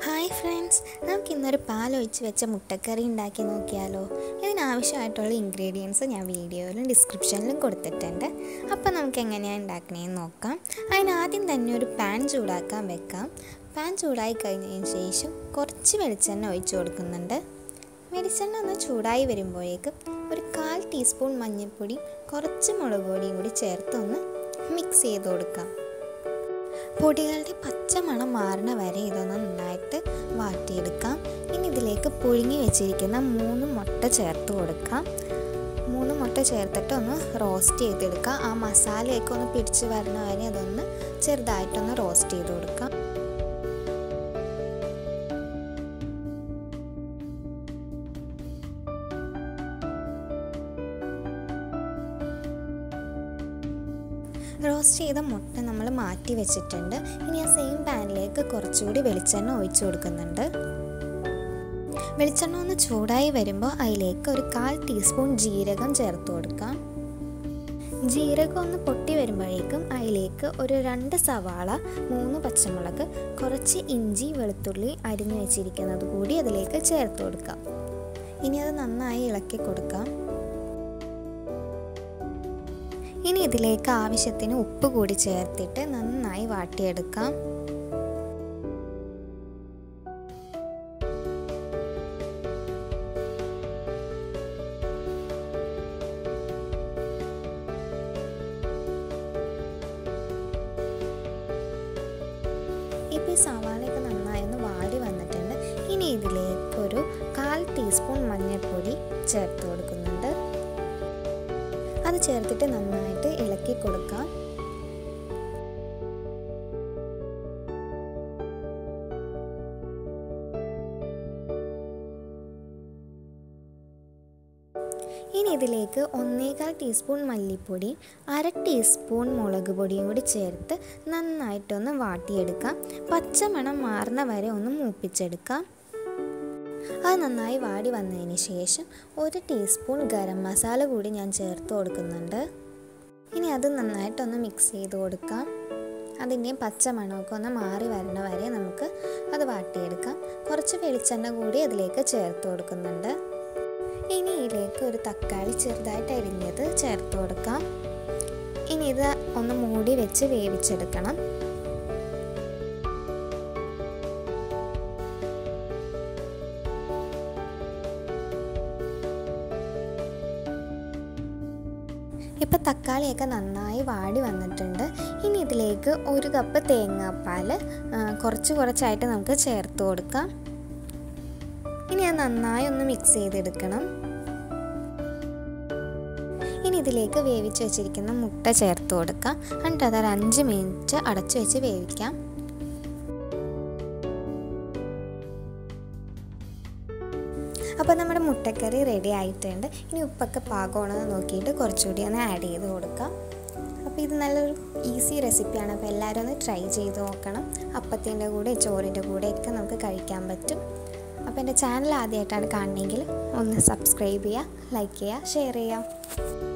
hi friends നമുക്ക് ഇന്നൊരു പാലൊഴിച്ച് വെച്ച മുട്ടക്കറി ഉണ്ടാക്കി നോക്കിയാലോ ഇതിനാവശ്യമായിട്ടുള്ള ഇൻഗ്രീഡിയൻസ് ഞാൻ വീഡിയോയിലും ഡിസ്ക്രിപ്ഷനിലും കൊടുത്തിട്ടുണ്ട് അപ്പോൾ നമുക്ക് എങ്ങനെയാണ് ഉണ്ടാക്കണേന്ന് നോക്കാം അതിനാദ്യം തന്നെ ഒരു പാൻ ചൂടാക്കാൻ വെക്കാം പാൻ ചൂടായി കഴിഞ്ഞതിന് ശേഷം കുറച്ച് വെളിച്ചെണ്ണ ഒഴിച്ചു കൊടുക്കുന്നുണ്ട് വെളിച്ചെണ്ണ ഒന്ന് ചൂടായി വരുമ്പോഴേക്കും ഒരു കാൽ ടീസ്പൂൺ മഞ്ഞൾപ്പൊടി കുറച്ച് മുളക് പൊടിയും കൂടി ചേർത്ത് ഒന്ന് മിക്സ് ചെയ്ത് കൊടുക്കാം പൊടികളുടെ പച്ച മണം മാറണ വരെ ഇതൊന്ന് നന്നായിട്ട് വാട്ടിയെടുക്കാം ഇനി ഇതിലേക്ക് പുഴുങ്ങി വെച്ചിരിക്കുന്ന മൂന്ന് മുട്ട ചേർത്ത് കൊടുക്കാം മൂന്ന് മുട്ട ചേർത്തിട്ട് ഒന്ന് റോസ്റ്റ് ചെയ്തെടുക്കാം ആ മസാലയൊക്കെ ഒന്ന് പിടിച്ച് വരണ വരെ അതൊന്ന് ചെറുതായിട്ടൊന്ന് റോസ്റ്റ് ചെയ്ത് കൊടുക്കാം റോസ്റ്റ് ചെയ്ത മുട്ട നമ്മൾ മാറ്റി വെച്ചിട്ടുണ്ട് ഇനി ആ സെയിം പാനിലേക്ക് കുറച്ചുകൂടി വെളിച്ചെണ്ണ ഒഴിച്ചു കൊടുക്കുന്നുണ്ട് വെളിച്ചെണ്ണ ഒന്ന് ചൂടായി വരുമ്പോൾ അതിലേക്ക് ഒരു കാൽ ടീസ്പൂൺ ജീരകം ചേർത്ത് കൊടുക്കാം ജീരകം ഒന്ന് പൊട്ടി വരുമ്പോഴേക്കും അതിലേക്ക് ഒരു രണ്ട് സവാള മൂന്ന് പച്ചമുളക് കുറച്ച് ഇഞ്ചി വെളുത്തുള്ളി അരിഞ്ഞു വെച്ചിരിക്കുന്നത് കൂടി അതിലേക്ക് ചേർത്ത് കൊടുക്കാം ഇനി അത് നന്നായി ഇളക്കി കൊടുക്കാം ഇനി ഇതിലേക്ക് ആവശ്യത്തിന് ഉപ്പ് കൂടി ചേർത്തിട്ട് നന്നായി വാട്ടിയെടുക്കാം ഇപ്പോൾ ഈ സവാളയൊക്കെ നന്നായി ഒന്ന് വാടി വന്നിട്ടുണ്ട് ഇനി ഇതിലേക്കൊരു കാൽ ടീസ്പൂൺ മഞ്ഞൾപ്പൊടി ചേർത്ത് കൊടുക്കുന്നുണ്ട് അത് ചേർത്തിട്ട് നന്നായിട്ട് ഇളക്കി കൊടുക്കാം ഇനി ഇതിലേക്ക് ഒന്നേകാൽ ടീസ്പൂൺ മല്ലിപ്പൊടി അര ടീസ്പൂൺ മുളക് പൊടിയും കൂടി ചേർത്ത് നന്നായിട്ടൊന്ന് വാട്ടിയെടുക്കാം പച്ചമണം മാറുന്ന വരെ ഒന്ന് മൂപ്പിച്ചെടുക്കാം അത് നന്നായി വാടി വന്നതിന് ശേഷം ഒരു ടീസ്പൂൺ ഗരം മസാല കൂടി ഞാൻ ചേർത്ത് കൊടുക്കുന്നുണ്ട് ഇനി അത് നന്നായിട്ടൊന്ന് മിക്സ് ചെയ്ത് കൊടുക്കാം അതിൻ്റെയും പച്ച മണമൊക്കെ ഒന്ന് മാറി വരണ വരെ നമുക്ക് അത് വാട്ടിയെടുക്കാം കുറച്ച് വെളിച്ചെണ്ണ കൂടി അതിലേക്ക് ചേർത്ത് കൊടുക്കുന്നുണ്ട് ഇനി ഇതിലേക്ക് ഒരു തക്കാളി ചെറുതായിട്ട് അരിഞ്ഞത് ചേർത്ത് കൊടുക്കാം ഇനി ഇത് ഒന്ന് മൂടി വെച്ച് വേവിച്ചെടുക്കണം ഇപ്പോൾ തക്കാളിയൊക്കെ നന്നായി വാടി വന്നിട്ടുണ്ട് ഇനി ഇതിലേക്ക് ഒരു കപ്പ് തേങ്ങാപ്പാൽ കുറച്ച് കുറച്ചായിട്ട് നമുക്ക് ചേർത്ത് കൊടുക്കാം ഇനി അത് നന്നായി ഒന്ന് മിക്സ് ചെയ്തെടുക്കണം ഇനി ഇതിലേക്ക് വേവിച്ച് വെച്ചിരിക്കുന്ന മുട്ട ചേർത്ത് കൊടുക്കാം എന്നിട്ട് അതൊരു അഞ്ച് മിനിറ്റ് അടച്ചു വെച്ച് വേവിക്കാം അപ്പോൾ നമ്മുടെ മുട്ടക്കറി റെഡി ആയിട്ടുണ്ട് ഇനി ഉപ്പൊക്കെ പാകമാണെന്ന് നോക്കിയിട്ട് കുറച്ചുകൂടി ഒന്ന് ആഡ് ചെയ്ത് കൊടുക്കാം അപ്പോൾ ഇത് നല്ലൊരു ഈസി റെസിപ്പിയാണ് അപ്പോൾ എല്ലാവരും ഒന്ന് ട്രൈ ചെയ്ത് നോക്കണം അപ്പത്തിൻ്റെ കൂടെ ചോറിൻ്റെ കൂടെയൊക്കെ നമുക്ക് കഴിക്കാൻ പറ്റും അപ്പോൾ എൻ്റെ ചാനൽ ആദ്യമായിട്ടാണ് കാണണമെങ്കിൽ ഒന്ന് സബ്സ്ക്രൈബ് ചെയ്യുക ലൈക്ക് ചെയ്യുക ഷെയർ ചെയ്യുക